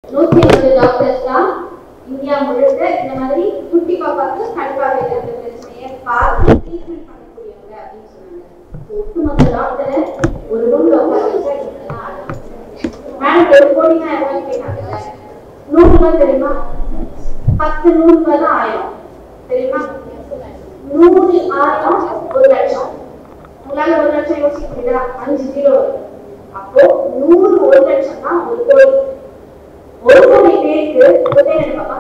நூத்தி ஐம்பது டாக்டர்ஸ் தான் இந்தியா முழுக்க இந்த மாதிரி குட்டி பாப்பாக்கு கண்பார்வை இருக்கிற பிரச்சனையை பார்த்து ட்ரீட்மெண்ட் பண்ணக்கூடியவங்க அப்படின்னு சொன்னாங்க ஒட்டுமொத்த டாக்டரை ஒரு ரூம்ல உட்கார வச்சா இப்படிதான் ஆடுவாங்க. மேடம் ஒரு கோடினா ரூபாய் கேட்டாங்கல்ல நூறு ரூபாய் தெரியுமா பத்து நூறு ரூபாய் தான் ஆயிரம் தெரியுமா நூறு ஆயிரம் ஒரு லட்சம் உங்களால ஒரு லட்சம் யோசிக்க முடியுதா அஞ்சு ஜீரோ வரும் அப்போ நூறு ஒரு லட்சம் தான் ஒரு கோடி ஒரு கோடி பேருக்கு உதவி பாப்பா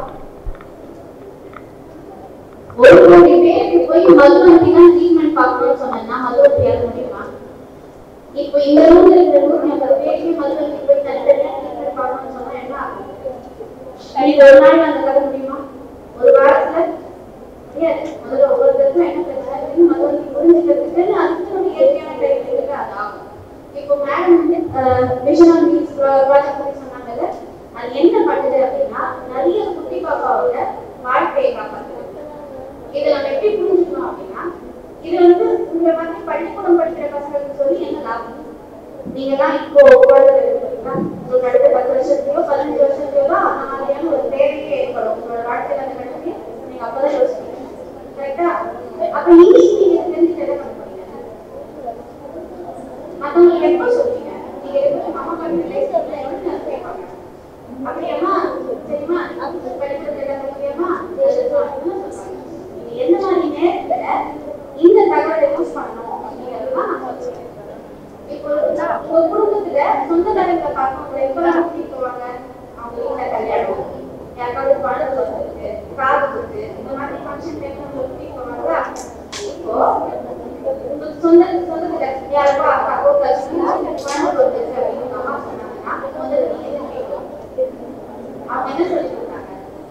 ஒரு கோடி பேருக்கு போய் மருத்துவமனை தான் ட்ரீட்மெண்ட் பார்க்கணும்னு சொன்னா மருத்துவத்தையால முடியுமா இப்போ இந்த ரூம்ல இருக்கிற நூத்தி ஐம்பது பேருக்கு மருத்துவமனைக்கு போய் தனித்தனியா ட்ரீட்மெண்ட் பார்க்கணும்னு சொன்னா என்ன ஆகும் நீங்க ஒரு நாள் அந்த கதை முடியுமா ஒரு வாரத்துல முடியாது முதல்ல ஒவ்வொருத்தருக்கும் என்ன பிரச்சனை இருக்குன்னு மருத்துவமனைக்கு புரிஞ்சுக்கிறதுக்கு அதுக்கு நம்ம இயற்கையான டைம் அது ஆகும் இப்போ மேடம் வந்து விஷன் ஆன் வீல்ஸ் ப்ராஜெக்ட் பத்தி சொன்னாங்கல்ல அது என்ன பண்ணுது அப்படின்னா நிறைய குட்டி பாப்பாவோட வாழ்க்கையை காப்பாற்றுது இதை நம்ம எப்படி புரிஞ்சுக்கணும் அப்படின்னா இது வந்து உங்களை மாதிரி பள்ளிக்கூடம் படிக்கிற பசங்களுக்கு சொல்லி என்ன லாபம் நீங்க தான் இப்போ குழந்தை இருக்கீங்களா உங்களுக்கு அடுத்த பத்து வருஷத்துலயோ பதினஞ்சு வருஷத்துலயோ தான் அந்த மாதிரியான ஒரு தேவையே ஏற்படும் உங்களோட வாழ்க்கையில அந்த கட்டத்தையே நீங்க அப்பதான் யோசிப்பீங்க கரெக்டா அப்ப இன்னைக்கு நீங்க தெரிஞ்சுட்டு என்ன பண்ண போறீங்க மத்தவங்களுக்கு எப்போ சொல்றீங்க நீங்க எப்போ அம்மா பாட்டு லைஃப்ல எவ்வளவு நேரம் கேட்பாங்க அப்படியாம்மா சரிம்மா படிக்கிறது எல்லாம் முக்கியமா நீங்க எந்த மாதிரி நேரத்துல இந்த தகவலை யூஸ் பண்ணணும் அப்படிங்கறதுதான் நான் சொல்றேன் இப்போ நான் உங்க குடும்பத்துல சொந்தக்காரங்களை பார்க்கவங்களை எப்பெல்லாம் கூட்டிட்டு போவாங்க அவங்க வீட்டுல கல்யாணம் யாருக்காவது குழந்தை பிறந்திருக்கு காது குத்து இந்த மாதிரி ஃபங்க்ஷன் டைம்ல உங்களை கூட்டிட்டு போவாங்களா இப்போ உங்க சொந்த சொந்தத்துல யாருக்கோ அக்காக்கோ கசினோ குழந்தை பிறந்திருக்கு அப்படின்னு உங்க அம்மா சொன்னாங்கன்னா முதல்ல நீங்க என்ன கேட்கணும் அவங்க என்ன சொல்லி கொடுத்தாங்க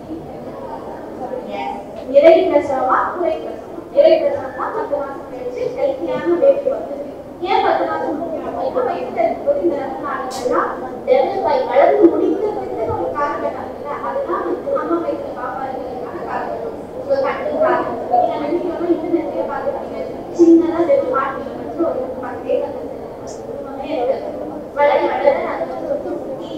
நிறை பிரசவமா குறை பிரசவம் நிறை பிரசவம்னா பத்து மாசம் கழிச்சு ஹெல்த்தியான பேபி வந்துருக்கு ஏன் பத்து மாசம் முக்கியம் அப்படின்னா வயிற்றுல இருக்கும்போது இந்த ரத்த நாளங்கள்லாம் டெவலப் ஆகி வளர்ந்து முடிக்கிறதுக்கு ஒரு காலகட்டம் இருக்குல்ல அதுதான் வந்து அம்மா வயிற்றுல பாப்பா இருக்கிறதுக்கான காலகட்டம் உங்க கட்டு காலம் நீங்க நினைக்கிறோம் இன்டர்நெட்லயே பார்த்துருப்பீங்க சின்னதா வெறும் மாட்டில வந்து ஒரு பத்தே கத்து குடும்பமே இருக்குது வளர வளர அது வந்து ஒரு குட்டி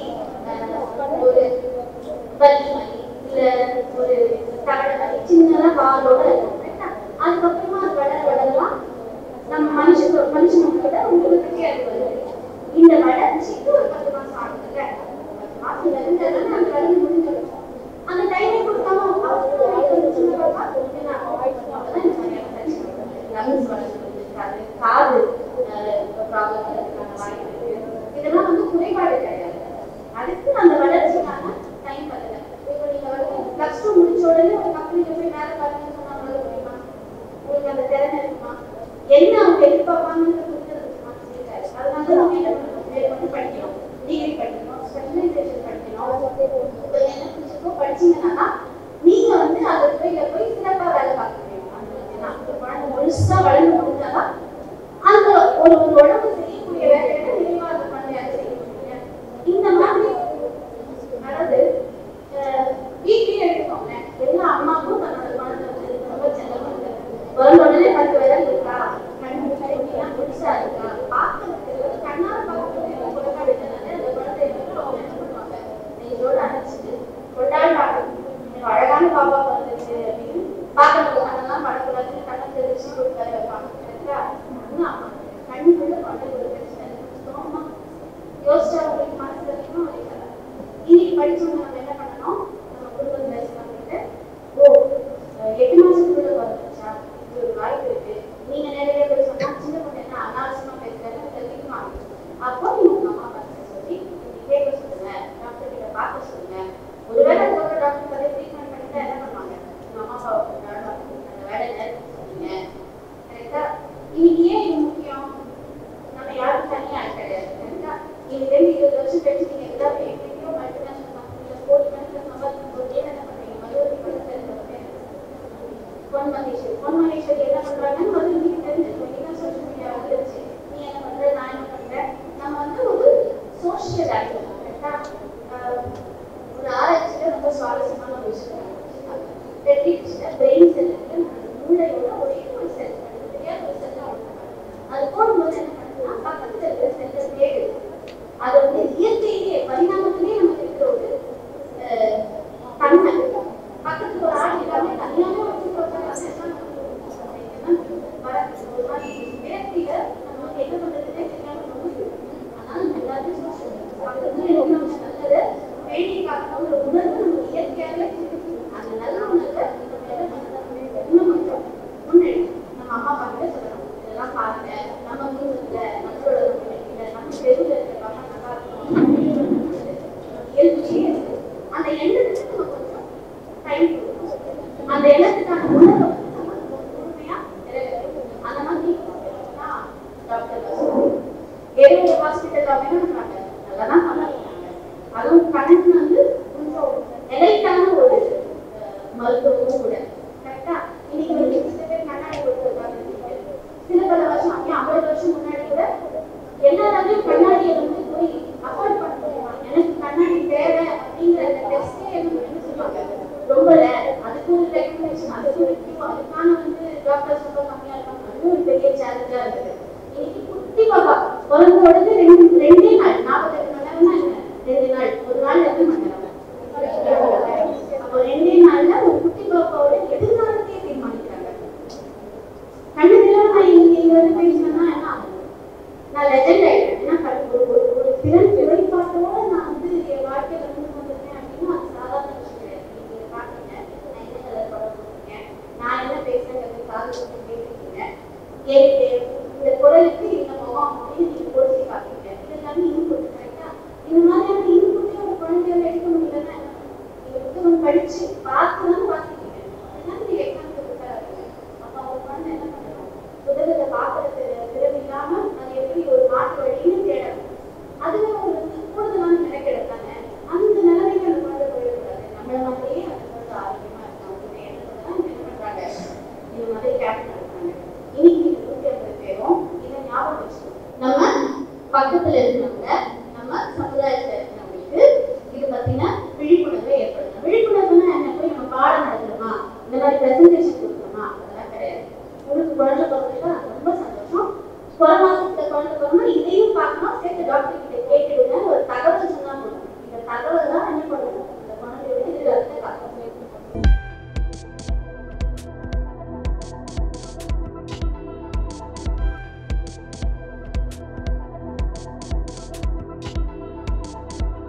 அஹ், ஒரு பல்லி மாதிரி இல்ல ஒரு தவளை மாதிரி சின்னதா வாலோட இருக்கும் correct ஆ? அதுக்கப்புறமா அது வளர வளரலாம் நம்ம மனுஷன் மனுஷனுக்கு விட உங்களுக்கு அது வருது இந்த வளர்ச்சிக்கு ஒரு பத்து மாசம் ஆகுதுல்ல பத்து மாசம் நெருங்கலன்னு அந்த வளர்ந்து முடிஞ்சிடும் அந்த டைமே கொடுக்காம அவங்க சின்ன பாப்பா என்ன ஆகும்? அப்பதான் இந்த மாதிரியான பிரச்சனை லங்ஸ் வளர்ந்து இருக்காது காது ப்ராப்ளம் வரதுக்கான வாய்ப்பு இருக்கு இதெல்லாம் வந்து குறைபாடு கிடையாது அதுக்கு அந்த வளர்ச்சிக்கான டைம் வரல இப்போ நீங்க வந்து பிளஸ் டூ முடிச்ச உடனே ஒரு கம்பெனில போய் வேலை பார்க்கணும்னு சொன்னா வர முடியுமா உங்களுக்கு அந்த திறமை இருக்குமா என்ன அவங்க எதிர்பார்ப்பாங்கன்னு புரிஞ்சிருக்குமா இருக்காது அதனால தான் நம்ம என்ன பண்ணணும் மேற்கொண்டு படிக்கணும் டிகிரி படிக்கணும் ஸ்பெஷலைசேஷன் படிக்கணும் இப்போ என்ன புரிஞ்சுக்கோ படிச்சீங்கன்னா நீங்க வந்து அந்த துறையில போய் சிறப்பா வேலை பார்க்க முடியும் அந்த மாதிரிதான். ஒரு குழந்தை முழுசா வளர்ந்து முடிஞ்சாதான் அந்த ஒரு ஒரு உடம்பு செய்யக்கூடிய வேலையை நிறைவா அந்த குழந்தையால செய்ய முடியும் இந்த மாதிரி அதாவது அஹ், வீட்லயே எடுத்துக்கோங்க எல்லா அம்மாவும் தன்னோட குழந்தை வந்து ரொம்ப செல்லம் பண்ணுது பிறந்த உடனே பத்து விரல் இருக்கா கண் கையெல்லாம் புதுசா இருக்கா பார்க்கறதுக்கு கண்ணால பார்க்கறது குழந்தை விட்டனால அந்த குழந்தைய வந்து அவங்க என்ன பண்ணுவாங்க நெஞ்சோட அணைச்சிட்டு கொண்டாடுறாங்க எனக்கு அழகான பாப்பா பிறந்துச்சு அப்படின்னு பார்க்கறது கண்ணெல்லாம் படக்கூடாதுன்னு கண்ணை தெரிச்சு கொடுக்க வைப்பாங்க கரெக்டா அண்ணா கண்ணுக்குள்ள குழந்தை ஒரு பிரச்சனை சுத்தமா யோசிச்சா உங்களுக்கு மனசு வரைக்கும் வலிக்கல இன்னைக்கு படிச்சவங்க நம்ம என்ன பண்ணணும் நம்ம குடும்பம் பேச பண்ணிட்டு ஓ அஹ் எட்டு மாசத்துக்குள்ள வந்துச்சா இது ஒரு வாய்ப்பு இருக்கு நீங்க நிறைய பேர் சொன்னா சின்ன பொண்ணு என்ன அனாவசியமா பேசுறாங்க தெரிவிக்குவாங்க அப்போ நீங்க உங்க அம்மா பார்த்து சொல்லி இப்படி கேட்க சொல்லுங்க டாக்டர் கிட்ட பார்க்க சொல்லுங்க ஒருவேளை அதுக்கப்புறம் டாக்டர் பார்த்து ட்ரீட்மெண்ட் பண்ணிட்டா என்ன பண்ணுவாங்க உங்க அம்மா அப்பாவை கொண்டாடுவாங்க அந்த வேலை நேரத்துக்கு சொல்லுங்க கரெக்டா இன்னைக்கு ஏன் இது முக்கியம் நம்ம யாரும் தனியா கிடையாது கரெக்டா இது ரெண்டு இருபது வருஷம் கழிச்சு நீங்க ஏதாவது எங்கேயோ மல்டிநேஷனல் கம்பெனில கோடி கணக்கில் சம்பாதிக்கும் போது என்ன பண்றீங்க மதுரை பக்கத்துல பொன் மகேஸ்வரி பொன் மகேஸ்வரி என்ன பண்றாங்கன்னு மதுரை நீங்க தெரிஞ்சுக்கணும் நீங்க சோஷியல் மீடியா வந்துருச்சு நீ என்ன பண்ற நான் என்ன பண்றேன் நம்ம வந்து ஒரு சோஷியல் ஆக்டிவ் கரெக்டா ஒரு ஆராய்ச்சியில ரொம்ப சுவாரஸ்யமான ஒரு விஷயம் பெட்ரிக்ஸ்ல பிரெயின் செல் இருக்கு நம்ம மூளையோட ஒரே ஒரு செல் தெரியாத ஒரு செல் அது போடும்போது என்ன பண்ணுன்னா பக்கத்துல இருக்கிற செல்லை தேடுது அது வந்து இயற்கையிலேயே பரிணாமத்திலேயே நமக்கு இருக்கிற ஒரு இருக்கு அந்த எண்ணத்துக்கு நம்ம கொஞ்சம் டைம் கொடுக்கணும் அந்த எண்ணத்துக்கான உணர்வை வந்து நம்ம முழுமையா நிறைவேற்றணும் அந்த மாதிரி தான் டாக்டர் ஏதோ ஒரு ஹாஸ்பிட்டல்ல வேணும் பண்றாங்க நல்லா தான் சம்பாதிக்கிறாங்க அதுவும் கணக்கு வந்து கொஞ்சம் நிலைக்கான ஒரு அஹ், மருத்துவமும் கூட கரெக்டா இன்னைக்கு வந்து சில பேர் கண்ணாடி போட்டு உட்கார்ந்துருக்கீங்க சில பல வருஷம் ஐயா ஐம்பது வருஷம் முன்னாடி கூட எல்லாராலையும் கண்ணாடியை வந்து போய் அஃபோர்ட் பண்ண முடியுமா எனக்கு கண்ணாடி தேவை அப்படிங்கிற அந்த டெஸ்டே என்ன என்ன சொல்லுவாங்க ரொம்ப rare. அதுக்கு ஒரு ரெக்கமெண்டேஷன் அதுக்கு ஒரு queue, அதுக்கான வந்து டாக்டர்ஸ் ரொம்ப கம்மியா இருக்காங்க அதுவும் ஒரு பெரிய சேலஞ்சா இருக்குது இன்னைக்கு குட்டி பாப்பா பிறந்த உடனே ரெண்டு ரெண்டே நாள் நாற்பத்தெட்டு மணி நேரம்னா என்ன ரெண்டு நாள் ஒரு நாள் எத்தனை மணி நேரம் அப்போ ரெண்டே நாள்ல ஒரு குட்டி பாப்பாவோட எதிர்காலத்தையே தீர்மானிக்கிறாங்க கண்ணு தெரியாம நான் இங்க இங்க வந்து பேசினேன்னா என்ன ஆகும் நான் லெஜெண்ட் ஆயிடுவேன் ஏன்னா கண் ஒரு ஒரு ஒரு திறன் வெளிப்பாட்டோட நான் வந்து என் வாழ்க்கையில வந்து வந்திருக்கேன் அப்படின்னா அது சாதாரண விஷயம் கிடையாது நீங்க பாக்குறீங்க நான் என்ன கலர் படம் போட்டிருக்கேன் நான் என்ன பேசுறேங்கிறது காது கொடுத்து கேட்டிருக்கீங்க என் இந்த குரலுக்கு இந்த முகம் அப்படின்னு நீங்க பொருத்தி பாக்குறீங்க இது எல்லாமே இன்புட் கரெக்டா இந்த மாதிரியான இன்புட்டே ஒரு குழந்தையால எடுக்க முடியலன்னா என்ன பண்ணும்? நீங்க புத்தகம் படிச்சு பார்த்து தான் பார்த்துருக்கீங்க அதனால நீங்க எக்ஸாம்க்கு ப்ரிப்பேர் ஆகுங்க அப்ப ஒரு குழந்தை என்ன பண்ணணும் புத்தகத்தை பார்க்கறது திறன் இல்லாம அது எப்படி ஒரு மாற்று வழின்னு தேடணும் அதுவே ஒரு வந்து கூடுதலான மெனக்கெடு தானே அந்த நிலைமைக்கு அந்த குழந்தை போயிடக்கூடாது நம்மள மாதிரியே அந்த குழந்தை ஆரோக்கியமா இருக்கணும் அப்படின்னு எண்ணத்துல தான் என்ன பண்றாங்க இந்த மாதிரி கேம்ப் நடத்துறாங்க இன்னைக்கு இந்த நூத்தி ஐம்பது பேரும் இதை ஞாபகம் வச்சுக்கணும் நம்ம பக்கத்துல இருக்கிறவங்க நம்ம சமுதாயத்துல இருக்கிறவங்களுக்கு இது பத்தின விழிப்புணர்வை ஏற்படுத்தணும் விழிப்புணர்வுனா என்ன போய் நம்ம பாடம் நடத்துறோமா இந்த மாதிரி பிரசன்டேஷன் கொடுக்குறோமா அதெல்லாம் கிடையாது உங்களுக்கு குழந்தை பிறந்துட்டா ரொம்ப சந்தோஷம் குறை மாசத்துல குழந்தை பிறந்தா இதையும் பார்க்கணும் சேர்த்து டாக்டர்